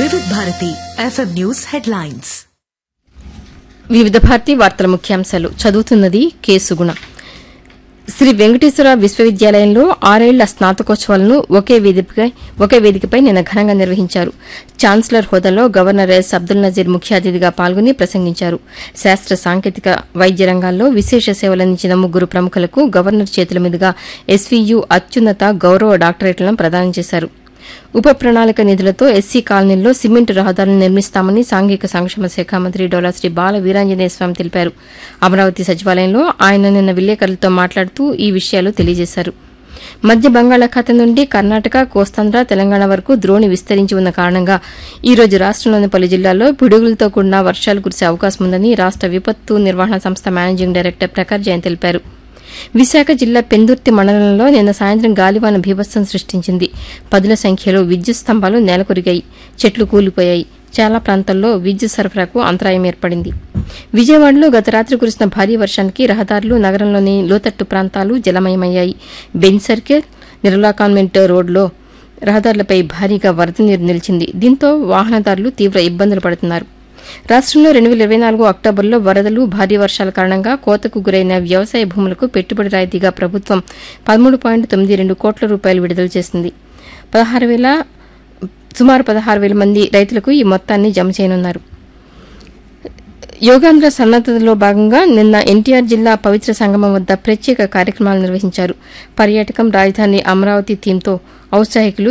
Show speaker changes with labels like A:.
A: వివిధ Bharati FM news headlines
B: వివిధ భారతి వార్తల ముఖ్యాంశాలు చదువుతున్నది కె సుగుణ శ్రీ వెంకటేశ్వర విశ్వవిద్యాలయంలో ఆరేళ్ల స్నాతకోత్సవాలను ఒకే వేదికపై ఒకే వేదికపై నిన్న ఘనంగా నిర్వహించారు ఛాన్సలర్ హోదాలో గవర్నర్ ఎస్ అబ్దుల్ నజీర్ ముఖ్య అతిథిగా పాల్గొని ప్రసంగించారు శాస్త్ర సాంకేతిక వైద్య రంగాల్లో విశేష సేవలందించిన ముగ్గురు ప్రముఖులకు గవర్నర్ చేతుల మీదుగా ఎస్వీయు అత్యున్నత గౌరవ డాక్టరేట్లను ప్రదానం చేశారు ఉప ప్రణాళిక నిధులతో ఎస్సీ కాలనీల్లో సిమెంట్ రహదారులను నిర్మిస్తామని సాంఘిక సంక్షేమ శాఖ మంత్రి డోలా శ్రీ బాల వీరాంజనేయ స్వామి తెలిపారు అమరావతి సచివాలయంలో ఆయన నిన్న విలేకరులతో మాట్లాడుతూ ఈ విషయాలు తెలియజేశారు మధ్య బంగాళాఖాతం నుండి కర్ణాటక కోస్తాంధ్ర తెలంగాణ వరకు ద్రోణి విస్తరించి ఉన్న కారణంగా ఈ రోజు రాష్టంలోని పలు జిల్లాల్లో పిడుగులతో కూడిన వర్షాలు కురిసే అవకాశం ఉందని రాష్ట విపత్తు నిర్వహణ సంస్థ మేనేజింగ్ డైరెక్టర్ ప్రకాష్ జైన్ తెలిపారు విశాఖ జిల్లా పెందుర్తి మండలంలో నిన్న సాయంత్రం గాలివాన భీభత్సం సృష్టించింది పదుల సంఖ్యలో విద్యుత్ స్తంభాలు నేలకొరిగాయి చెట్లు కూలిపోయాయి చాలా ప్రాంతాల్లో విద్యుత్ సరఫరాకు అంతరాయం ఏర్పడింది విజయవాడలో గత రాత్రి కురిసిన భారీ వర్షానికి రహదారులు నగరంలోని లోతట్టు ప్రాంతాలు జలమయమయ్యాయి బెంచ్ సర్కిల్ నిర్మలా కాన్వెంట్ రోడ్లో రహదారులపై భారీగా వరద నీరు నిలిచింది దీంతో వాహనదారులు తీవ్ర ఇబ్బందులు పడుతున్నారు రాష్టంలో రెండు వేల ఇరవై నాలుగు అక్టోబర్లో వరదలు భారీ వర్షాల కారణంగా కోతకు గురైన వ్యవసాయ భూములకు పెట్టుబడి రాయితీగా ప్రభుత్వం పదమూడు పాయింట్ తొమ్మిది రెండు కోట్ల రూపాయలు విడుదల చేసింది పదహారు వేల సుమారు పదహారు వేల మంది రైతులకు ఈ మొత్తాన్ని జమ చేయనున్నారు యోగాంధ్ర సన్నద్ధతలో భాగంగా నిన్న ఎన్టీఆర్ జిల్లా పవిత్ర సంగమం వద్ద ప్రత్యేక కార్యక్రమాలు నిర్వహించారు పర్యాటకం రాజధాని అమరావతి థీమ్తో ఔత్సాహికులు